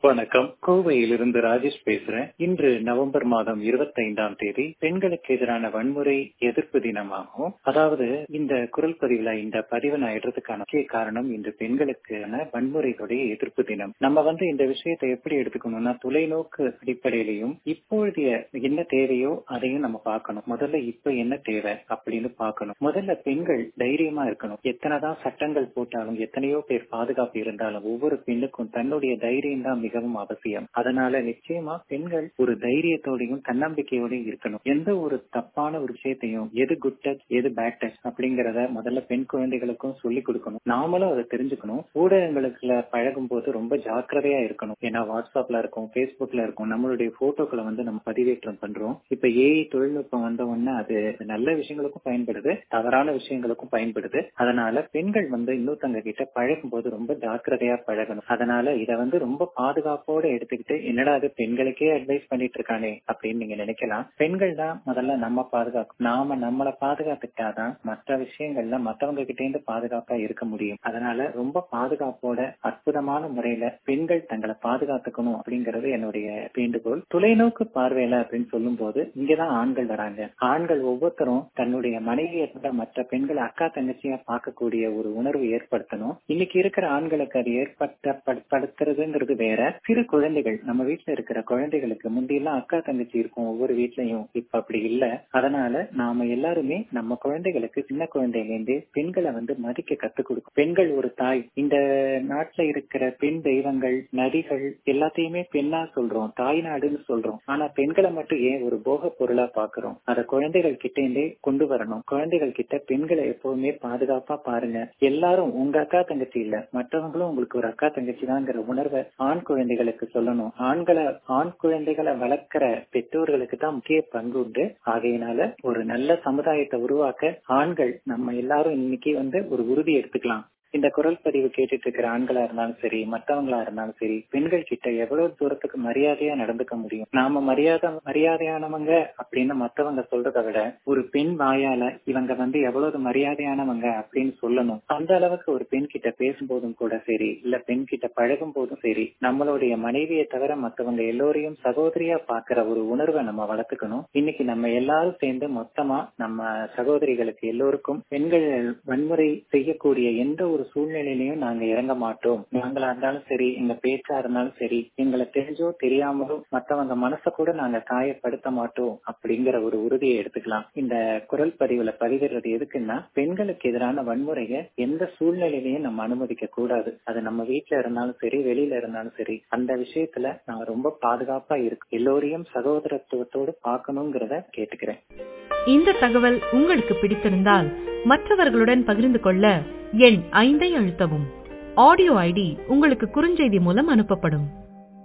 வணக்கம் கோவையிலிருந்து ராஜேஷ் பேசுறேன் இன்று நவம்பர் மாதம் இருபத்தி ஐந்தாம் தேதி பெண்களுக்கு எதிரான வன்முறை எதிர்ப்பு தினமாகும் அதாவது இந்த குரல் பதிவுல இந்த பதிவை நான் எடுறதுக்கான முக்கிய காரணம் இன்று பெண்களுக்கான வன்முறைகளுடைய எதிர்ப்பு தினம் நம்ம வந்து இந்த விஷயத்தை எப்படி எடுத்துக்கணும்னா தொலைநோக்கு அடிப்படையிலையும் இப்பொழுதைய என்ன தேவையோ அதையும் நம்ம பார்க்கணும் முதல்ல இப்ப என்ன தேவை அப்படின்னு பார்க்கணும் முதல்ல பெண்கள் தைரியமா இருக்கணும் எத்தனைதான் சட்டங்கள் போட்டாலும் எத்தனையோ பேர் பாதுகாப்பு இருந்தாலும் ஒவ்வொரு பெண்ணுக்கும் தன்னுடைய தைரியம் தான் மிகவும் அவசியம் அதனால நிச்சயமா பெண்கள் ஒரு தைரியத்தோடையும் தன்னம்பிக்கையோடையும் இருக்கணும் எந்த ஒரு தப்பான ஒரு விஷயத்தையும் எது குட் டச் எது பேட் டச் அப்படிங்கறத முதல்ல பெண் குழந்தைகளுக்கும் சொல்லி கொடுக்கணும் நாமளும் அதை தெரிஞ்சுக்கணும் ஊடகங்களுக்குள்ள பழகும் போது ரொம்ப ஜாக்கிரதையா இருக்கணும் ஏன்னா வாட்ஸ்அப்ல இருக்கும் பேஸ்புக்ல இருக்கும் நம்மளுடைய போட்டோக்களை வந்து நம்ம பதிவேற்றம் பண்றோம் இப்ப ஏஐ தொழில்நுட்பம் வந்த உடனே அது நல்ல விஷயங்களுக்கும் பயன்படுது தவறான விஷயங்களுக்கும் பயன்படுது அதனால பெண்கள் வந்து இன்னொருத்தங்க கிட்ட பழகும் போது ரொம்ப ஜாக்கிரதையா பழகணும் அதனால இத வந்து ரொம்ப பாதுகாப்போட எடுத்துக்கிட்டு என்னடா அது பெண்களுக்கே அட்வைஸ் பண்ணிட்டு இருக்கானே அப்படின்னு நீங்க நினைக்கலாம் பெண்கள் தான் முதல்ல நம்ம பாதுகாக்கும் நாம நம்மளை பாதுகாத்துக்கிட்டாதான் மற்ற விஷயங்கள்ல மத்தவங்க கிட்ட இருந்து பாதுகாப்பா இருக்க முடியும் அதனால ரொம்ப பாதுகாப்போட அற்புதமான முறையில பெண்கள் தங்களை பாதுகாத்துக்கணும் அப்படிங்கறது என்னுடைய வேண்டுகோள் தொலைநோக்கு பார்வையில அப்படின்னு சொல்லும் போது இங்கதான் ஆண்கள் வராங்க ஆண்கள் ஒவ்வொருத்தரும் தன்னுடைய மனைவியை விட மற்ற பெண்களை அக்கா தங்கச்சியா பார்க்கக்கூடிய ஒரு உணர்வு ஏற்படுத்தணும் இன்னைக்கு இருக்கிற ஆண்களுக்கு அது ஏற்படுத்துறதுங்கிறது வேற சிறு குழந்தைகள் நம்ம வீட்டுல இருக்கிற குழந்தைகளுக்கு முந்தியெல்லாம் அக்கா தங்கச்சி இருக்கும் ஒவ்வொரு வீட்லயும் இப்ப அப்படி இல்ல அதனால நாம எல்லாருமே நம்ம குழந்தைகளுக்கு சின்ன குழந்தையில இருந்து பெண்களை வந்து மதிக்க கத்துக் கொடுக்கும் பெண்கள் ஒரு தாய் இந்த நாட்டுல இருக்கிற பெண் தெய்வங்கள் நதிகள் எல்லாத்தையுமே பெண்ணா சொல்றோம் தாய் நாடுன்னு சொல்றோம் ஆனா பெண்களை மட்டும் ஏன் ஒரு போக பொருளா பாக்குறோம் அத குழந்தைகள் கிட்ட இருந்தே கொண்டு வரணும் குழந்தைகள் கிட்ட பெண்களை எப்பவுமே பாதுகாப்பா பாருங்க எல்லாரும் உங்க அக்கா தங்கச்சி இல்ல மற்றவங்களும் உங்களுக்கு ஒரு அக்கா தங்கச்சி தாங்கிற உணர்வை ஆண் குழந்தைகளுக்கு சொல்லணும் ஆண்களை ஆண் குழந்தைகளை வளர்க்கிற பெற்றோர்களுக்கு தான் முக்கிய பங்கு உண்டு ஆகையினால ஒரு நல்ல சமுதாயத்தை உருவாக்க ஆண்கள் நம்ம எல்லாரும் இன்னைக்கு வந்து ஒரு உறுதி எடுத்துக்கலாம் இந்த குரல் பதிவு கேட்டுட்டு இருக்கிற ஆண்களா இருந்தாலும் சரி மற்றவங்களா இருந்தாலும் சரி பெண்கள் கிட்ட எவ்வளவு தூரத்துக்கு மரியாதையா நடந்துக்க முடியும் நாம மரியாதை மரியாதையானவங்க அப்படின்னு மத்தவங்க சொல்றதை விட ஒரு பெண் வாயால இவங்க வந்து எவ்வளவு மரியாதையானவங்க அப்படின்னு சொல்லணும் அந்த அளவுக்கு ஒரு பெண் கிட்ட பேசும்போதும் கூட சரி இல்ல பெண் கிட்ட பழகும் போதும் சரி நம்மளுடைய மனைவியை தவிர மத்தவங்க எல்லோரையும் சகோதரியா பாக்குற ஒரு உணர்வை நம்ம வளர்த்துக்கணும் இன்னைக்கு நம்ம எல்லாரும் சேர்ந்து மொத்தமா நம்ம சகோதரிகளுக்கு எல்லோருக்கும் பெண்கள் வன்முறை செய்யக்கூடிய எந்த ஒரு சூழ்நிலையிலையும் நாங்க இறங்க மாட்டோம் நாங்களா இருந்தாலும் சரி எங்க பேச்சா இருந்தாலும் சரி எங்களை தெரிஞ்சோ தெரியாமலோ மத்தவங்க மனசை கூட நாங்க காயப்படுத்த மாட்டோம் அப்படிங்கிற ஒரு உறுதியை எடுத்துக்கலாம் இந்த குரல் பதிவுல பதிவிடுறது எதுக்குன்னா பெண்களுக்கு எதிரான வன்முறையை எந்த சூழ்நிலையிலையும் நம்ம அனுமதிக்க கூடாது அது நம்ம வீட்டுல இருந்தாலும் சரி வெளியில இருந்தாலும் சரி அந்த விஷயத்துல நாங்க ரொம்ப பாதுகாப்பா இருக்கு எல்லோரையும் சகோதரத்துவத்தோடு பார்க்கணுங்கிறத கேட்டுக்கிறேன் இந்த தகவல் உங்களுக்கு பிடித்திருந்தால் மற்றவர்களுடன் பகிர்ந்து கொள்ள எண் ஐந்தை அழுத்தவும் ஆடியோ ஐடி உங்களுக்கு குறுஞ்செய்தி மூலம் அனுப்பப்படும்